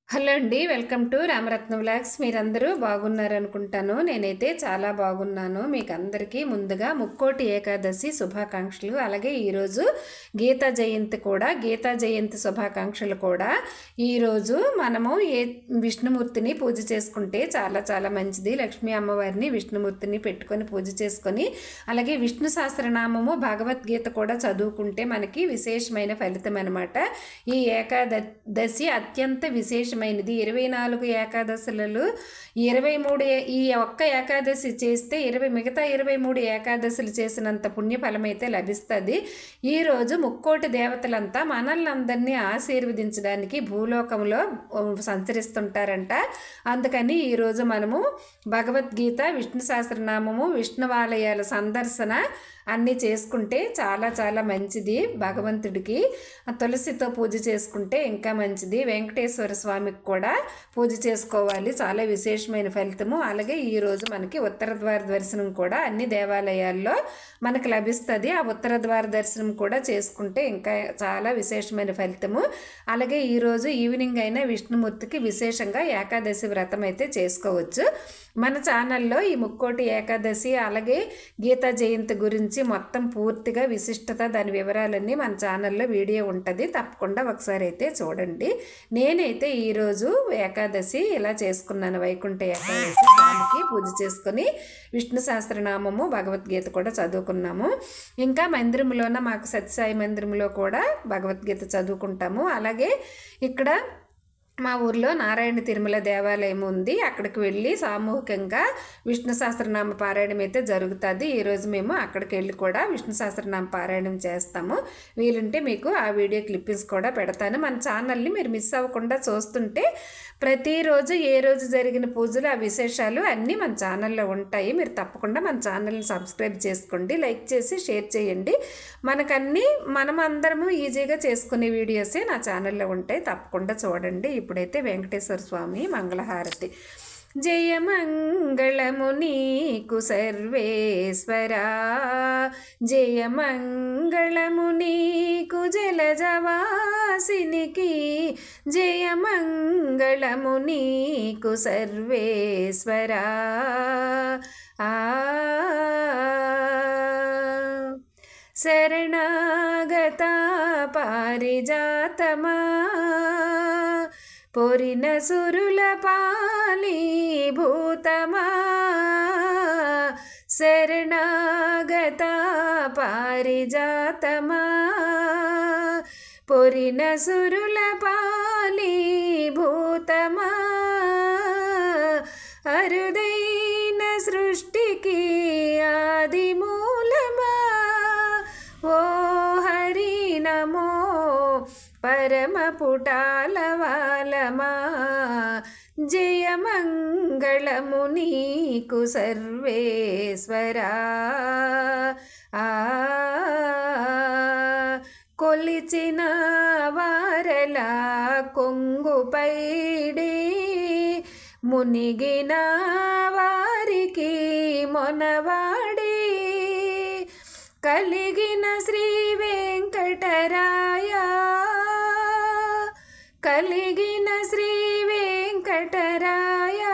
hello అండి welcome to Ramaratna vlogs మీరందరూ బాగున్నారు అనుకుంటాను నేనైతే చాలా బాగున్నాను మీకు అందరికీ ముందుగా ముక్కోటి ఏకాదశి శుభాకాంక్షలు అలాగే ఈరోజు గీతా జయంతి కూడా గీతా జయంతి శుభాకాంక్షలు కూడా ఈరోజు మనము ఏ విష్ణుమూర్తిని పూజ చేసుకుంటే చాలా చాలా మంచిది లక్ష్మీ అమ్మవారిని విష్ణుమూర్తిని పెట్టుకొని పూజ చేసుకొని అలాగే విష్ణు సహస్రనామము భగవద్గీత కూడా చదువుకుంటే మనకి విశేషమైన ఫలితం అనమాట ఈ ఏకాదశి అత్యంత విశేషమైనది ఇరవై నాలుగు ఏకాదశులలో ఇరవై మూడు ఏ- ఈ ఒక్క ఏకాదశి చేస్తే ఇరవై మిగతా ఇరవై మూడు ఏకాదశులు చేసినంత పుణ్యఫలం అయితే లభిస్తుంది ఈరోజు ముక్కోటి దేవతలంతా మనల్ని అందరినీ ఆశీర్వదించడానికి భూలోకంలో ఉమ్, సంచరిస్తుంటారంట అందుకని ఈరోజు మనము భగవద్గీత విష్ణు సహస్రనామము విష్ణువాలయాల సందర్శన అన్నీ చేసుకుంటే చాలా చాలా మంచిది భగవంతుడికి ఆ తులసితో పూజ చేసుకుంటే ఇంకా మంచిది వెంకటేశ్వర స్వామికి కూడా పూజ చేసుకోవాలి చాలా విశేషమైన ఫలితము అలాగే ఈరోజు మనకి ఉత్తర ద్వార దర్శనం కూడా అన్ని దేవాలయాల్లో మనకు లభిస్తుంది ఆ ఉత్తర ద్వార దర్శనం కూడా చేసుకుంటే ఇంకా చాలా విశేషమైన ఫలితము అలాగే ఈరోజు ఈవినింగ్ అయినా విష్ణుమూర్తికి విశేషంగా ఏకాదశి వ్రతం అయితే చేసుకోవచ్చు మన ఛానల్లో ఈ ముక్కోటి ఏకాదశి అలాగే గీతా జయంతి గురించి మొత్తం పూర్తిగా విశిష్టత దాని వివరాలన్నీ మన ఛానల్లో వీడియో ఉంటుంది తప్పకుండా ఒకసారి అయితే చూడండి నేనైతే ఈరోజు ఏకాదశి ఇలా చేసుకున్నాను వైకుంఠ ఏకాదశి స్వామికి పూజ చేసుకొని విష్ణు సహస్రనామము భగవద్గీత కూడా చదువుకున్నాము ఇంకా మందిరంలోన మాకు సత్యసాయి మందిరంలో కూడా భగవద్గీత చదువుకుంటాము అలాగే ఇక్కడ మా ఊర్లో నారాయణ తిరుమల దేవాలయం ఉంది అక్కడికి వెళ్ళి సామూహికంగా విష్ణు సహస్రనామ పారాయణం అయితే జరుగుతుంది ఈరోజు మేము అక్కడికి వెళ్ళి కూడా విష్ణు సహస్రనామ పారాయణం చేస్తాము వీలుంటే మీకు ఆ వీడియో క్లిప్పింగ్స్ కూడా పెడతాను మన ఛానల్ని మీరు మిస్ అవ్వకుండా చూస్తుంటే ప్రతిరోజు ఏ రోజు జరిగిన పూజలు ఆ విశేషాలు అన్నీ మన ఛానల్లో ఉంటాయి మీరు తప్పకుండా మన ఛానల్ని సబ్స్క్రైబ్ చేసుకోండి లైక్ చేసి షేర్ చేయండి మనకన్నీ మనం అందరము ఈజీగా చేసుకునే వీడియోసే నా ఛానల్లో ఉంటాయి తప్పకుండా చూడండి ఇప్పుడైతే వెంకటేశ్వర స్వామి మంగళహారతి జయ మంగళము నీకు సర్వేశ్వరా జయ మంగళము నీకు జలజవాసినికి జయ మంగళము నీకు సర్వేశ్వరా ఆ శరణాగత పారిజాతమా పొరిన సురుల పాలి భూతమా శరణాగత పారిజాతమా పొరిన సురుల పాలి భూతమా అరుదైన సృష్టికి ఆది మూలమా ఓ హరి నమో పరమ పుటాలవాలమా జయ మంగళము నీకు సర్వేశ్వరా ఆ కొలిచిన వారల కొంగుపైడి మునిగిన వారికి మొనవాడి కలిగిన శ్రీ వెంకటరాయ కలిగిన శ్రీ వెంకటరాయ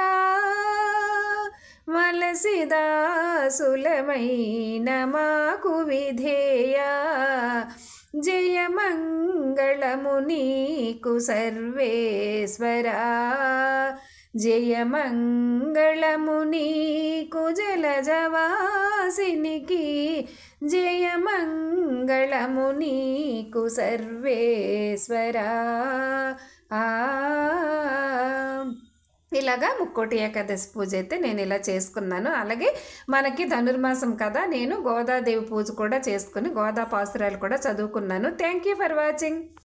మలసిదాసులమైన మాకు విధేయ జయ మంగళము నీకు సర్వేశ్వరా జయ మంగళము నీకు జలజవాసినికి జయ మంగళము నీకు సర్వేశ్వరా ఆ ఇలాగా ముక్కోటి ఏకాదశి పూజ అయితే నేను ఇలా చేసుకున్నాను అలాగే మనకి ధనుర్మాసం కదా నేను గోదాదేవి పూజ కూడా చేసుకుని గోదా పాసురాలు కూడా చదువుకున్నాను థ్యాంక్ యూ ఫర్ వాచింగ్